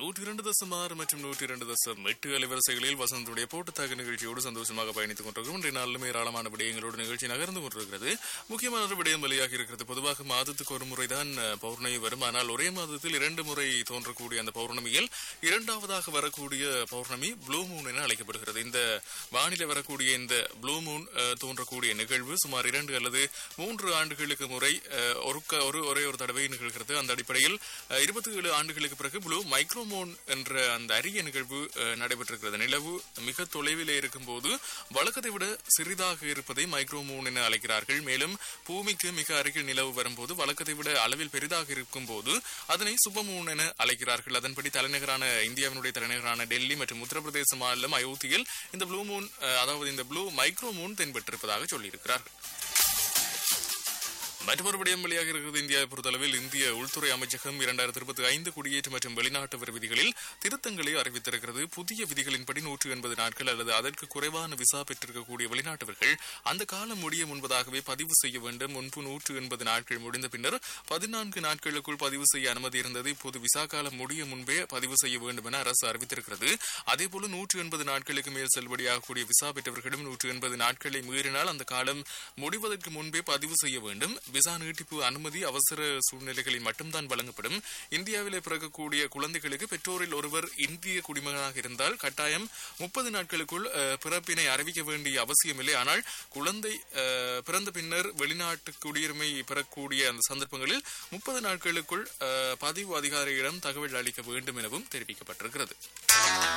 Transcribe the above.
நூற்றி இரண்டு தசம் ஆறு மற்றும் நூற்றி இரண்டு தசம் எட்டு அலைவரிசைகளில் வசந்தனுடைய போட்டுத்தாக நிகழ்ச்சியோடு சந்தோஷமாக பயணித்துக் கொண்டிருக்கிறோம் இன்றைய நாளிலும் ஏராளமான விடயங்களோடு நிகழ்ச்சி நகர்ந்து கொண்டிருக்கிறது முக்கியமான ஒரு விடயம் வெளியாக இருக்கிறது பொதுவாக மாதத்துக்கு ஒரு முறைதான் அஹ், பௌர்ணமி வரும் ஆனால் ஒரே மாதத்தில் இரண்டு முறை தோன்றக்கூடிய அந்த பௌர்ணமியில் இரண்டாவதாக வரக்கூடிய பௌர்ணமி ப்ளூ மூன் என அழைக்கப்படுகிறது இந்த வானிலை வரக்கூடிய இந்த ப்ளூ மூன் அஹ், தோன்றக்கூடிய நிகழ்வு சுமார் இரண்டு அல்லது மூன்று ஆண்டுகளுக்கு முறை அஹ், ஒருக்க ஒரு ஒரே ஒரு தடவை நிகழ்கிறது அந்த அடிப்படையில் இருபத்தி ஏழு ஆண்டுகளுக்கு பிறகு ப்ளூ மைக்ரோமோன் என்ற அந்த அரிய நிகழ்வு அஹ், நடைபெற்றிருக்கிறது நிலவு மிக தொலைவிலே இருக்கும்போது வழக்கத்தை விட சிறிதாக இருப்பதை மைக்ரோமோன் என அழைக்கிறார்கள் மேலும் பூமிக்கு மிக அருகில் நிலவு வரும்போது வழக்கத்தை விட அளவில் பெரிதாக இருக்கும்போது அதனை சுபமூன் என அழைக்கிறார்கள் அதன்படி தலைநகரான இந்தியாவினுடைய தலைநகரான டெல்லி மற்றும் உத்தரப்பிரதேச மாநிலம் அயோத்தியில் இந்த ப்ளூ மூன் அஹ், அதாவது இந்த ப்ளூ மைக்ரோ மூன் தென்பட்டிருப்பதாக சொல்லியிருக்கிறார்கள் மற்றொரு விடயம் வெளியாக இருக்கிறது இந்தியாவை பொறுத்தளவில் இந்திய உள்துறை அமைச்சகம் இரண்டாயிரத்தி இருபத்தி ஐந்து குடியேற்ற மற்றும் வெளிநாட்டவர் விதிகளில் திருத்தங்களை அறிவித்திருக்கிறது புதிய விதிகளின்படி நூற்று எண்பது நாட்கள் அல்லது அதற்கு குறைவான விசா பெற்றிருக்கக்கூடிய வெளிநாட்டவர்கள் அந்த காலம் முடிய முன்பதாகவே பதிவு செய்ய வேண்டும் முன்பு நூற்று எண்பது நாட்கள் முடிந்த பின்னர் பதினான்கு நாட்களுக்குள் பதிவு செய்ய அனுமதி இருந்தது இப்போது விசா காலம் முடிய முன்பே பதிவு செய்ய வேண்டும் என அரசு அறிவித்திருக்கிறது அதேபோல நூற்று எண்பது நாட்களுக்கு மேல் செல்லுபடியாகக்கூடிய விசா பெற்றவர்களும் நூற்று எண்பது நாட்களை மீறினால் அந்த காலம் முடிவதற்கு முன்பே பதிவு செய்ய வேண்டும் விசா நீட்டிப்பு அனுமதி அவசர சூழ்நிலைகளில் மட்டும்தான் வழங்கப்படும் இந்தியாவிலே பிறக்கக்கூடிய குழந்தைகளுக்கு பெற்றோரில் ஒருவர் இந்திய குடிமகனாக இருந்தால் கட்டாயம் முப்பது நாட்களுக்குள் அஹ், பிறப்பினை அறிவிக்க வேண்டிய அவசியமில்லை ஆனால் குழந்தை அஹ், பிறந்த பின்னர் வெளிநாட்டு குடியுரிமை பெறக்கூடிய அந்த சந்தர்ப்பங்களில் முப்பது நாட்களுக்குள் அஹ், பதிவு அதிகாரியிடம் தகவல் அளிக்க வேண்டும் எனவும் தெரிவிக்கப்பட்டிருக்கிறது